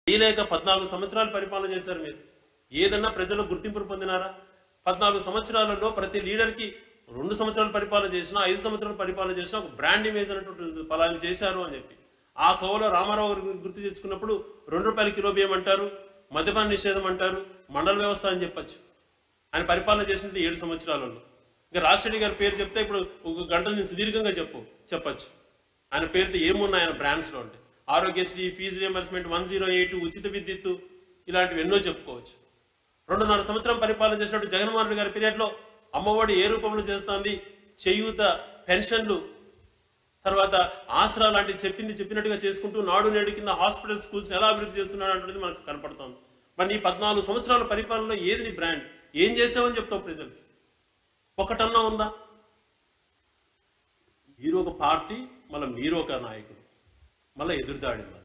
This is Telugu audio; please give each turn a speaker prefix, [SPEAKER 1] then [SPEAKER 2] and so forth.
[SPEAKER 1] చేయలేక పద్నాలుగు సంవత్సరాలు పరిపాలన చేశారు మీరు ఏదన్నా ప్రజలు గుర్తింపును పొందినారా పద్నాలుగు సంవత్సరాలలో ప్రతి లీడర్కి రెండు సంవత్సరాలు పరిపాలన చేసినా ఐదు సంవత్సరాలు పరిపాలన చేసినా ఒక బ్రాండ్ ఇమేజ్ అనేటువంటి పలాని చేశారు అని చెప్పి ఆ కోవలో రామారావు గారు గుర్తు తెచ్చుకున్నప్పుడు రెండు రూపాయల కిలో బియ్యం అంటారు మద్యపాన నిషేధం అంటారు మండల వ్యవస్థ అని చెప్పచ్చు ఆయన పరిపాలన చేసినట్టు ఏడు సంవత్సరాలలో ఇంకా రాజశేఖర్ గారి పేరు చెప్తే ఇప్పుడు ఒక గంట నేను సుదీర్ఘంగా చెప్పు చెప్పచ్చు ఆయన పేరుతో ఏమున్నాయి ఆయన బ్రాండ్స్లో అంటే Aarogyasri fee reimbursement one zero eight ఉచిత విద్యుత్తు ఇలాంటివి ఎన్నో చెప్పుకోవచ్చు రెండున్నర సంవత్సరం పరిపాలన చేసినట్టు జగన్మోహన్ రెడ్డి గారి పీరియడ్లో అమ్మఒడి ఏ రూపంలో చేస్తోంది చేయూత పెన్షన్లు తర్వాత ఆసరా లాంటివి చెప్పింది చెప్పినట్టుగా చేసుకుంటూ నాడు నేడు కింద హాస్పిటల్ స్కూల్స్ ఎలా అభివృద్ధి చేస్తున్నాడు అనేది మనకు కనపడుతోంది మరి నీ పద్నాలుగు సంవత్సరాల పరిపాలనలో ఏది నీ బ్రాండ్ ఏం చేసావని చెప్తావు ప్రజలకి ఒకటన్నా ఉందా మీరు ఒక పార్టీ మళ్ళీ మీరు ఒక నాయకుడు మళ్ళీ ఎదురుదాడి మరి